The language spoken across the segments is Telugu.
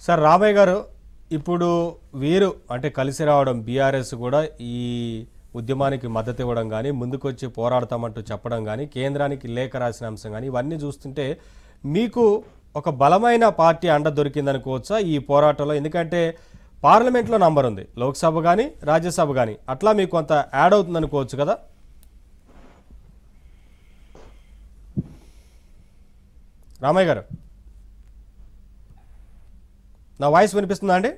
సార్ రామయ్య గారు ఇప్పుడు వీరు అంటే కలిసి రావడం బీఆర్ఎస్ కూడా ఈ ఉద్యమానికి మద్దతు ఇవ్వడం కానీ ముందుకొచ్చి పోరాడతామంటూ చెప్పడం కానీ కేంద్రానికి లేఖ రాసిన అంశం కానీ ఇవన్నీ చూస్తుంటే మీకు ఒక బలమైన పార్టీ అండ దొరికిందనుకోవచ్చా ఈ పోరాటంలో ఎందుకంటే పార్లమెంట్లో నంబర్ ఉంది లోక్సభ కానీ రాజ్యసభ కానీ అట్లా మీకు కొంత యాడ్ అవుతుంది అనుకోవచ్చు కదా రామయ్య గారు నా వాయిస్ వినిపిస్తుందా అండి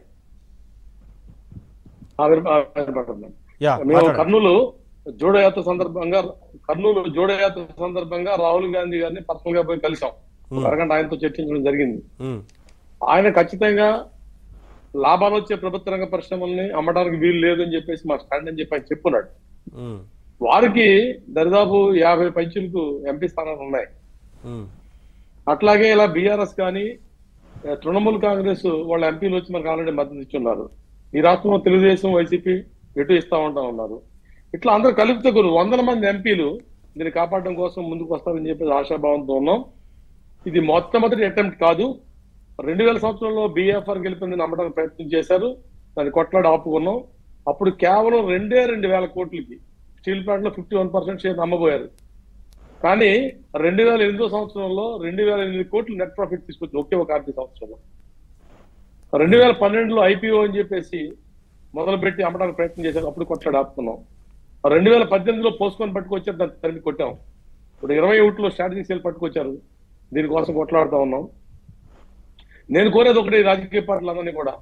ఆ విన- ఆ వినపడుతుంది. యా మేము మాట్లాడండి. కర్నూలు జోడయాత్ర సందర్భంగా కర్నూలు జోడయాత్ర సందర్భంగా రాహుల్ గాంధీ గారిని పర్సనల్ గా పోయి కలిసాం ఒక అరగంట ఆయనతో చర్చించడం జరిగింది ఉమ్, ఆయన ఖచ్చితంగా లాభాలు వచ్చే ప్రభుత్వ రంగ పరిశ్రమల్ని అమ్మడానికి వీలు లేదని చెప్పేసి మా స్టాండ్ అని చెప్పి ఆయన చెప్పున్నాడు ఉమ్, వారికి దరిదాపు యాభై పంచులకు ఎంపీ స్థానాలు ఉన్నాయి ఉమ్, అట్లాగే ఇలా బీఆర్ఎస్ కానీ ఆ, తృణమూల్ కాంగ్రెస్ వాళ్ళ ఎంపీలు వచ్చి మనకు ఆల్రెడీ మద్దతు ఇచ్చున్నారు ఈ రాష్ట్రంలో తెలుగుదేశం వైసీపీ ఎటు ఇస్తా ఉంటా ఉన్నారు ఇట్లా అందరూ కలిపితే కొన్ని వందల మంది ఎంపీలు దీన్ని కాపాడడం కోసం ముందుకు వస్తారని చెప్పి ఆశాభావంతో ఉన్నాం ఇది మొట్టమొదటి అటెంప్ట్ కాదు రెండు వేల సంవత్సరంలో బీఎఫ్ఆర్ గెలిపింది నమ్మడానికి ప్రయత్నం చేశారు దాన్ని కొట్లాడి ఆపుకున్నాం అప్పుడు కేవలం రెండే రెండు వేల కోట్లకి స్టీల్ ప్లాంట్ లో ఫిఫ్టీ వన్ పర్సెంట్ షేర్ అమ్మబోయారు కానీ రెండు వేల ఎనిమిదో సంవత్సరంలో రెండు వేల ఎనిమిది కోట్లు నెట్ ప్రాఫిట్ తీసుకొచ్చింది ఒకే ఒక ఆర్థిక సంవత్సరంలో రెండు వేల పన్నెండులో ఐపీఓ అని చెప్పేసి మొదలుపెట్టి అమ్మడానికి ప్రయత్నం చేశారు అప్పుడు కొట్లాడి ఆపుకున్నాం రెండు వేల పద్దెనిమిదిలో పోస్ట్పోన్ పట్టుకొచ్చారు దాన్ని తరిమి కొట్టాం ఇప్పుడు ఇరవై ఒకటిలో స్ట్రాటజిక్ సేల్ పట్టుకొచ్చారు దీనికోసం కొట్లాడుతూ ఉన్నాం నేను కోరేది ఒకటి రాజకీయ పార్టీలందరినీ కూడా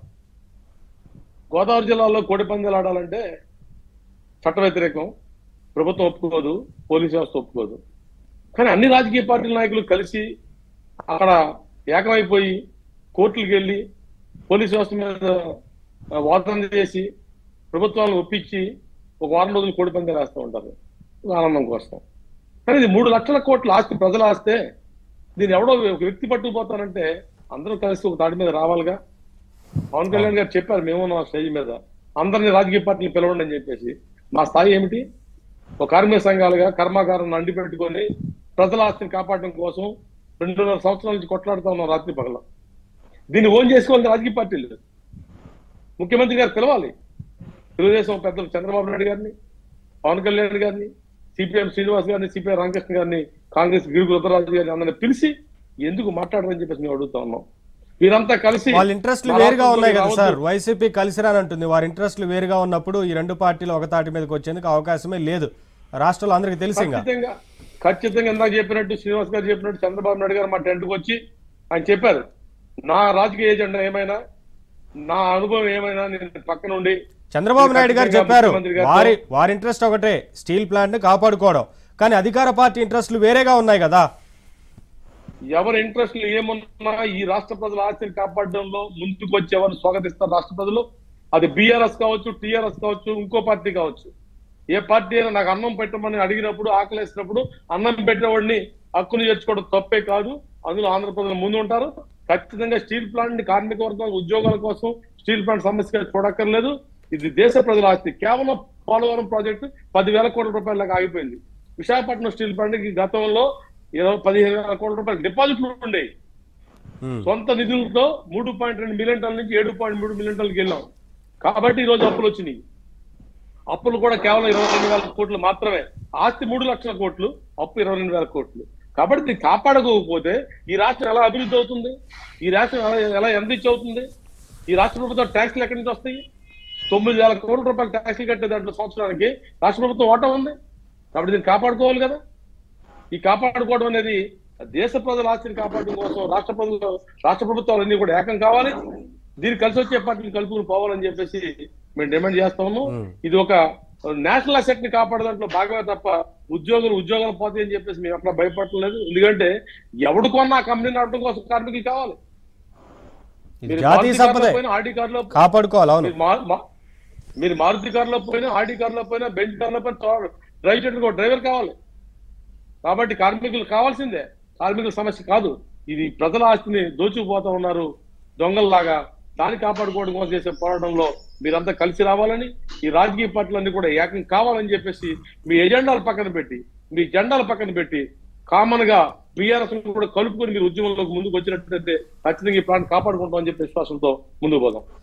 గోదావరి జిల్లాలో కోడి పందాలు ఆడాలంటే చట్ట వ్యతిరేకం ప్రభుత్వం ఒప్పుకోదు పోలీస్ వ్యవస్థ ఒప్పుకోదు కానీ అన్ని రాజకీయ పార్టీల నాయకులు కలిసి అక్కడ ఏకమైపోయి కోర్టులకు వెళ్ళి పోలీస్ వ్యవస్థ మీద ఆ, వాదన చేసి ప్రభుత్వాలను ఒప్పించి ఒక వారం రోజులు కోడి పందాలు వేస్తూ ఉంటారు ఒక ఆనందం కోసం కానీ ఇది మూడు లక్షల కోట్ల ఆస్తి ప్రజల ఆస్తే దీన్ని ఎవడో ఒక వ్యక్తి పట్టుకుపోతానంటే అందరూ కలిసి ఒక తాటి మీద రావాలిగా పవన్ కళ్యాణ్ గారు చెప్పారు మేము నా స్టేజ్ మీద అందరినీ రాజకీయ పార్టీలు పిలవండి అని చెప్పేసి మా స్థాయి ఏమిటి ఒక కార్మిక సంఘాలుగా కర్మాగారం అండి పెట్టుకొని ప్రజల ఆస్తిని కాపాడడం కోసం రెండున్నర సంవత్సరాల నుంచి కొట్లాడుతా ఉన్నాం రాత్రి పగల దీన్ని ఓన్ చేసుకోవాలి రాజకీయ పార్టీలు ముఖ్యమంత్రి గారు పిలవాలి తెలుగుదేశం పెద్దలు చంద్రబాబు నాయుడు గారిని పవన్ కళ్యాణ్ గారిని సిపిఎం శ్రీనివాస్ గారిని సిపిఐ రామకృష్ణ గారిని కాంగ్రెస్ గిరి రుద్రరాజు గారిని అందరిని పిలిచి ఎందుకు మాట్లాడరని చెప్పేసి మేము అడుగుతా ఉన్నాం వీరంతా కలిసి వాళ్ళ ఇంట్రెస్ట్లు మా వేరుగా రాష్ట్రంలో ఉన్నాయి కదా రావద్దు. సార్ వైసీపీ కలిసి రానంటుంది వారి ఇంట్రెస్ట్లు వేరుగా ఉన్నప్పుడు ఈ రెండు పార్టీలు ఒక తాటి మీదకి వచ్చేందుకు అవకాశమే లేదు రాష్ట్రంలో అందరికీ తెలిసి ఇంకా ఖచ్చితంగా ఖచ్చితంగా ఇందాక చెప్పినట్టు శ్రీనివాస్ గారు చెప్పినట్టు చంద్రబాబు నాయుడు గారు మా టెంట్కి వచ్చి ఆయన చెప్పారు నా రాజకీయ ఏజెండా ఏమైనా నా అనుభవం ఏమైనా నేను పక్కన ఉండి చంద్రబాబు నాయుడు గారు ఖచ్చితంగా చెప్పారు ముఖ్యమంత్రి గారితో- వారి వారి ఇంట్రెస్ట్ ఒకటే స్టీల్ ప్లాంట్ ని కాపాడుకోవడం కానీ అధికార పార్టీ ఇంట్రెస్ట్లు వేరేగా ఉన్నాయి కదా ఎవరి ఇంట్రెస్ట్ ఏమున్నా ఈ రాష్ట్ర ప్రజల ఆస్తిని కాపాడడంలో ముందుకు వచ్చి ఎవరిని స్వాగతిస్తారు రాష్ట్ర ప్రజలు అది బీఆర్ఎస్ కావచ్చు టీఆర్ఎస్ కావచ్చు ఇంకో పార్టీ కావచ్చు ఏ పార్టీ అయినా నాకు అన్నం పెట్టమని అడిగినప్పుడు ఆకలేసినప్పుడు అన్నం పెట్టేవాడిని హక్కును చేర్చుకోవడం తప్పే కాదు అందులో ఆంధ్రప్రదేశ్ ముందు ఉంటారు ఖచ్చితంగా స్టీల్ ప్లాంట్ ని కార్మిక వర్గం ఉద్యోగాల కోసం స్టీల్ ప్లాంట్ సమస్యగా చూడక్కర్లేదు ఇది దేశ ప్రజల ఆస్తి కేవలం పోలవరం ప్రాజెక్టు పదివేల కోట్ల రూపాయలకు ఆగిపోయింది విశాఖపట్నం స్టీల్ ప్లాంట్ కి గతంలో ఇరవై పదిహేను వేల కోట్ల రూపాయలు డిపాజిట్లు ఉండేవి ఉమ్, సొంత నిధులతో మూడు పాయింట్ రెండు మిలియన్ టన్నుల నుంచి ఏడు పాయింట్ మూడు మిలియన్ టన్నులకి వెళ్ళాం కాబట్టి ఈ రోజు అప్పులు వచ్చినాయి అప్పులు కూడా కేవలం ఇరవై రెండు వేల కోట్లు మాత్రమే ఆస్తి మూడు లక్షల కోట్లు అప్పు ఇరవై రెండు వేల కోట్లు కాబట్టి దీన్ని కాపాడకపోతే ఈ రాష్ట్రం ఎలా అభివృద్ధి అవుతుంది ఈ రాష్ట్రం ఎలా ఎలా ఎందిచ్చి అవుతుంది ఈ రాష్ట్ర ప్రభుత్వం ట్యాక్స్లు ఎక్కడి నుంచి వస్తాయి తొమ్మిది వేల కోట్ల రూపాయలు ట్యాక్స్లు కట్టే దాంట్లో సంవత్సరానికి రాష్ట్ర ప్రభుత్వం ఓటా ఉంది కాబట్టి దీన్ని కాపాడుకోవాలి కదా ఈ కాపాడుకోవడం అనేది దేశ ప్రజల ఆస్తిని కాపాడడం కోసం రాష్ట్ర ప్రజలు రాష్ట్ర ప్రభుత్వాలన్నీ కూడా ఏకం కావాలి దీన్ని కలిసి వచ్చే పార్టీని కలుపుకుని పోవాలని చెప్పేసి మేము డిమాండ్ చేస్తా ఉన్నాం Hmm. ఇది ఒక నేషనల్ అసెట్ ని కాపాడే దాంట్లో భాగమే తప్ప ఉద్యోగులు ఉద్యోగాలు పోతాయి అని చెప్పేసి మేము ఎక్కడ భయపడలేదు ఎందుకంటే ఎవడు కొన్నా ఆ కంపెనీ నడపడం కోసం కార్మికులు కావాలి ఇది మీరు జాతీయ మారుతి కార్లో సంపదే పోయినా ఆడి కార్లో కాపాడుకోవాలి అవును మీరు మా- మా- మీరు మారుతి కార్లో పోయినా ఆడి కార్లో పోయినా బెంచ్ కార్లో పోయినా డ్రైవ్ చేయడానికి ఒక డ్రైవర్ కావాలి కాబట్టి కార్మికులు కావాల్సిందే కార్మికుల సమస్య కాదు ఇది ప్రజల ఆస్తిని దోచుకుపోతా ఉన్నారు దొంగల్లాగా దాన్ని కాపాడుకోవడం కోసం చేసే పోరాటంలో మీరంతా కలిసి రావాలని ఈ రాజకీయ పార్టీలన్నీ కూడా ఏకం కావాలని చెప్పేసి మీ ఎజెండాలు పక్కన పెట్టి మీ జెండాలు పక్కన పెట్టి కామన్ గా బీఆర్ఎస్ కూడా కలుపుకొని మీరు ఉద్యమంలోకి ముందుకు వచ్చినట్లయితే ఖచ్చితంగా ఈ ప్రాంతం కాపాడుకుంటాం అని చెప్పి విశ్వాసంతో ముందుకు పోదాం